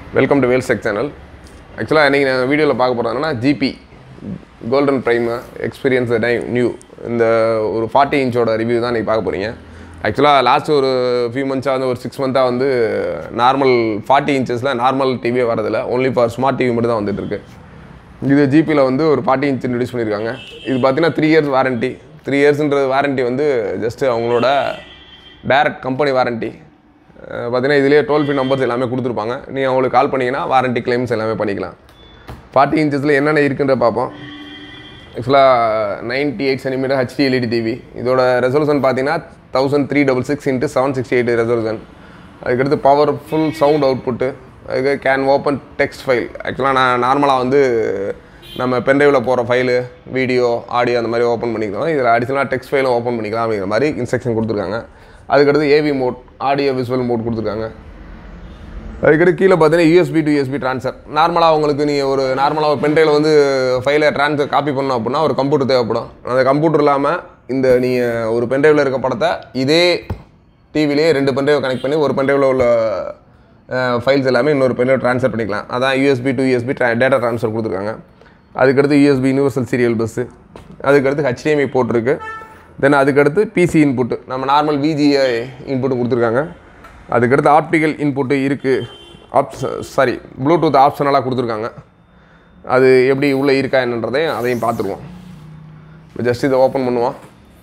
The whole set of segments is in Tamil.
welcome to Vel check channel ஆக்சுவலாக இன்றைக்கி நான் வீடியோவில் பார்க்க போகிறது என்னன்னா GB golden prime experience time new இந்த ஒரு ஃபார்ட்டி இன்ச்சோட ரிவ்யூ தான் இன்றைக்கி பார்க்க போகிறீங்க ஆக்சுவலாக லாஸ்ட் ஒரு ஃபியூ மந்த்ஸாக வந்து ஒரு சிக்ஸ் மந்த்தாக வந்து நார்மல் ஃபார்ட்டி இன்ச்சஸில் நார்மல் டிவியே வரதில்லை ஒன்லி ஃபார் ஸ்மார்ட் டிவி மட்டும் தான் வந்துட்டு இருக்கு இது ஜிபியில் வந்து ஒரு ஃபார்ட்டி இன்ச் இன்ட்ரடியூஸ் பண்ணியிருக்காங்க இது பார்த்தீங்கன்னா த்ரீ இயர்ஸ் வாரண்ட்டி த்ரீ இயர்ஸ்ன்றது வாரண்ட்டி வந்து ஜஸ்ட்டு அவங்களோட டைரக்ட் கம்பெனி வாரண்ட்டி பார்த்தீங்கன்னா இதுலேயே டோல் ஃப்ரீ நம்பர்ஸ் எல்லாமே கொடுத்துருப்பாங்க நீங்கள் அவங்களுக்கு கால் பண்ணிங்கன்னா வாரண்ட்டி கிளைம்ஸ் எல்லாமே பண்ணிக்கலாம் ஃபார்ட்டி இன்ச்சஸில் என்னென்ன இருக்குன்ற பார்ப்போம் ஆக்சுவலாக ninety eight centimetre HD LED TV இதோட ரெசல்யூஷன் பார்த்தீங்கன்னா thousand three double six into seven sixty eight resolution அதுக்கடுத்து பவர்ஃபுல் சவுண்ட் அவுட்புட்டு அதுக்கு கேன் ஓப்பன் டெக்ஸ்ட் ஃபைல் ஆக்சுவலாக நான் நார்மலாக வந்து நம்ம பென்ட்ரைவில் போகிற ஃபைலு வீடியோ ஆடியோ அந்த மாதிரி ஓப்பன் பண்ணிக்கலாம் இதில் அடிஷனலாக டெக்ஸ்ட் ஃபைலும் ஓப்பன் பண்ணிக்கலாம் அப்படிங்கிற மாதிரி இன்ஸ்ட்ரக்ஷன் கொடுத்துருக்காங்க அதுக்கடுத்து AV mode audio visual mode கொடுத்துருக்காங்க அதுக்கடுத்து கீழே பார்த்தீங்கன்னா யூஎஸ்பி டு யூஎஸ்பி ட்ரான்ஸ்ஃபர் நார்மலாக உங்களுக்கு நீங்கள் ஒரு நார்மலாக ஒரு பென்ட்ரைவில் வந்து ஃபைலை ட்ரான்ஸ்ஃபர் காப்பி பண்ணணும் அப்படின்னா ஒரு கம்ப்யூட்டர் தேவைப்படும் அந்த கம்ப்யூட்டர் இல்லாமல் இந்த நீங்கள் ஒரு பென்ட்ரைவில் இருக்க படத்தை இதே டிவிலேயே ரெண்டு பென்ட்ரைவை கனெக்ட் பண்ணி ஒரு பென்ட்ரைவில் உள்ள ஃபைல்ஸ் எல்லாமே இன்னொரு பென்ட்ரைவ் ட்ரான்ஸ்ஃபர் பண்ணிக்கலாம் அதான் USB to USB data transfer கொடுத்துருக்காங்க அதுக்கடுத்து யூஎஸ்பி யூனிவர்சல் சீரியல் பஸ்ஸு அதுக்கடுத்து ஹெச்டிஎம்ஐ போட்டிருக்கு தென் அதுக்கடுத்து பிசி இன்புட்டு நம்ம நார்மல் விஜிஏ இன்புட்டு கொடுத்துருக்காங்க அதுக்கடுத்து ஆப்டிக்கல் இன்புட்டு இருக்குது ஆப்ஸ் சாரி ப்ளூடூத் ஆப்ஷனலாக கொடுத்துருக்காங்க அது எப்படி உள்ளே இருக்கா என்னன்றதையும் அதையும் பார்த்துருவோம் இப்போ ஜஸ்ட் இதை ஓப்பன் பண்ணுவோம்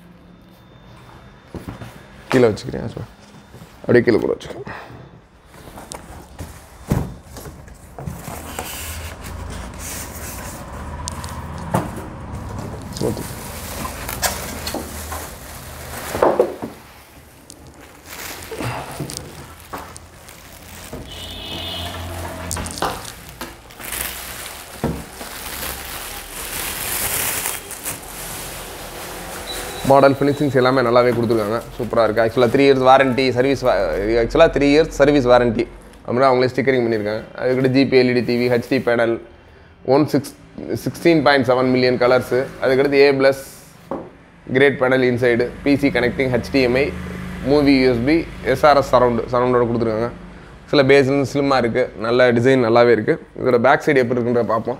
கீழே வச்சுக்கிறேன் சார் அப்படியே கீழே கூட வச்சுக்கிறேன் ஸ்மூத் மாடல் ஃபினிஷிங்ஸ் எல்லாமே நல்லாவே கொடுத்துருக்காங்க சூப்பராக இருக்குது ஆக்சுவலாக த்ரீ இயர்ஸ் வாரண்ட்டி சர்வீஸ் ஆக்சுவலாக த்ரீ இயர்ஸ் சர்வீஸ் வாரண்ட்டி அப்படின்னா அவங்களே ஸ்டிக்கரிங் பண்ணியிருக்காங்க அதுக்கடுத்து GB LED TV HD panel one six sixteen point seven million colours அதுக்கடுத்து A plus grade panel inside PC connecting HDMI movie USB SRS surround சரவுண்டோட கொடுத்துருக்காங்க சில பேஸ்னு ஸ்லிம்மாக இருக்குது நல்ல டிசைன் நல்லாவே இருக்குது இதோட பேக் சைடு எப்படி இருக்குன்றத பார்ப்போம்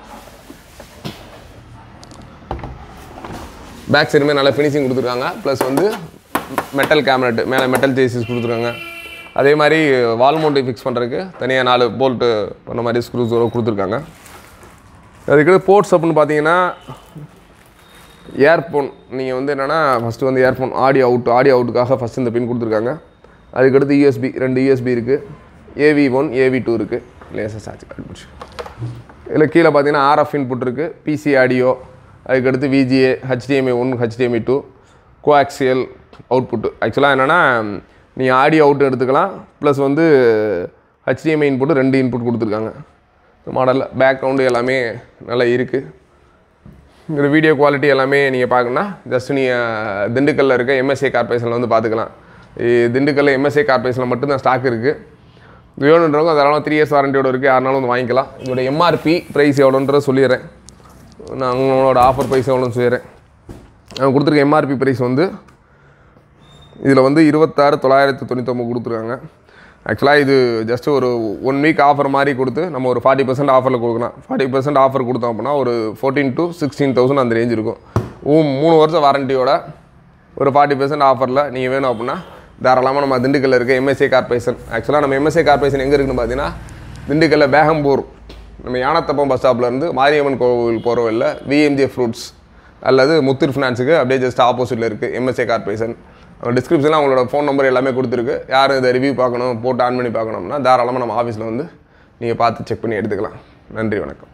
பேக் சைடுமே நல்ல ஃபினிஷிங் கொடுத்துருக்காங்க ப்ளஸ் வந்து மெட்டல் கேமரட் மேலே மெட்டல் ஜேசிஸ் கொடுத்துருக்காங்க அதே மாதிரி வால் மவுண்ட்டு ஃபிக்ஸ் பண்ணுறதுக்கு தனியாக நாலு போல்ட்டு பண்ண மாதிரி ஸ்க்ரூஸ் கொடுத்துருக்காங்க அதுக்கு போர்ட்ஸ் அப்படின்னு பார்த்தீங்கன்னா இயர்ஃபோன் நீங்கள் வந்து என்னென்னா ஃபஸ்ட்டு வந்து இயர்ஃபோன் ஆடியோ அவுட் ஆடியோ அவுட்டுக்காக ஃபஸ்ட் இந்த பின் கொடுத்துருக்காங்க அதுக்கடுத்து யூஎஸ்பி ரெண்டு யூஎஸ்பி இருக்குது ஏவி ஒன் ஏவி டூ இருக்குது லேசஸ் ஆச்சு கண்டுபிடிச்சி இதில் கீழே பார்த்தீங்கன்னா ஆர்எஃப் இன்புட் இருக்குது பிசி ஆடியோ அதுக்கடுத்து VGA HDMI one HDMI two coaxial output ஆக்சுவலாக என்னென்னா நீங்கள் ஆடியோ அவுட் எடுத்துக்கலாம் ப்ளஸ் வந்து ஹெச்டிஎம்ஐ இன்புட்டு ரெண்டு இன்புட் கொடுத்துருக்காங்க மாடலில் பேக்ரவுண்டு எல்லாமே நல்லா இருக்குது இந்த வீடியோ குவாலிட்டி எல்லாமே நீங்கள் பார்க்கணுன்னா ஜஸ்ட் நீங்கள் திண்டுக்கல்லில் இருக்க எம்எஸ்ஏ கார்பரேஷனில் வந்து பார்த்துக்கலாம் இ- திண்டுக்கல்ல எம்எஸ்ஏ கார்பரேஷனில் மட்டும்தான் ஸ்டாக் இருக்குது இது வேணுன்றவங்க அதெல்லாம் த்ரீ இயர்ஸ் வாரண்டியோட இருக்குது யாருனாலும் வந்து வாங்கிக்கலாம் இதோட எம்ஆர்பி ப்ரைஸ் எவ்வளோன்றத சொல்லிடுறேன் நான் உங்களோட ஆஃபர் ப்ரைஸ் எவ்வளோன்னு சொல்லிடுறேன் அவங்க கொடுத்துருக்க எம்ஆர்பி ப்ரைஸ் வந்து இதில் வந்து இருபத்தாறு தொள்ளாயிரத்து தொண்ணூத்தொம்பது கொடுத்துருக்காங்க ஆக்சுவலாக இது ஜஸ்ட் ஒரு ஒன் வீக் ஆஃபர் மாதிரி கொடுத்து நம்ம ஒரு ஃபார்ட்டி பர்சன்ட் ஆஃபரில் கொடுக்கலாம் ஃபார்ட்டி பர்சன்ட் ஆஃபர் கொடுத்தோம் அப்படின்னா ஒரு ஃபோர்டீன் டு சிக்ஸ்டீன் தௌசண்ட் அந்த ரேஞ்ச் இருக்கும் ஊ- மூணு வருஷம் வாரண்டியோட ஒரு ஃபார்ட்டி பர்சன்ட் ஆஃபரில் நீங்கள் வேணும் அப்படின்னா தாராளமாக நம்ம திண்டுக்கல்ல இருக்க எம்எஸ்ஏ கார்பரேஷன் ஆக்சுவலாக நம்ம எம்எஸ்ஏ கார்பரேஷன் எங்கே இருக்குன்னு பார்த்தீங்கன்னா திண்டுக்கல்ல பேகம்பூர் நம்ம யானத்தப்பம் பஸ் ஸ்டாப்லேருந்து மாரியம்மன் கோவில் போகிற வழியில் விஎம்ஜே ஃப்ரூட்ஸ் அல்லது முத்தூர் ஃபினான்ஸுக்கு அப்படியே ஜஸ்ட் ஆப்போசிட்டில் இருக்குது எம்எஸ்ஏ கார்பரேஷன் டிஸ்கிரிப்ஷனில் அவங்களோட ஃபோன் நம்பர் எல்லாமே கொடுத்துருக்கு யாரும் இதை ரிவ்யூ பார்க்கணும் போட்டு ஆன் பண்ணி பார்க்கணும்னா தாராளமாக நம்ம ஆஃபீஸில் வந்து நீங்கள் பார்த்து செக் பண்ணி எடுத்துக்கலாம் நன்றி வணக்கம்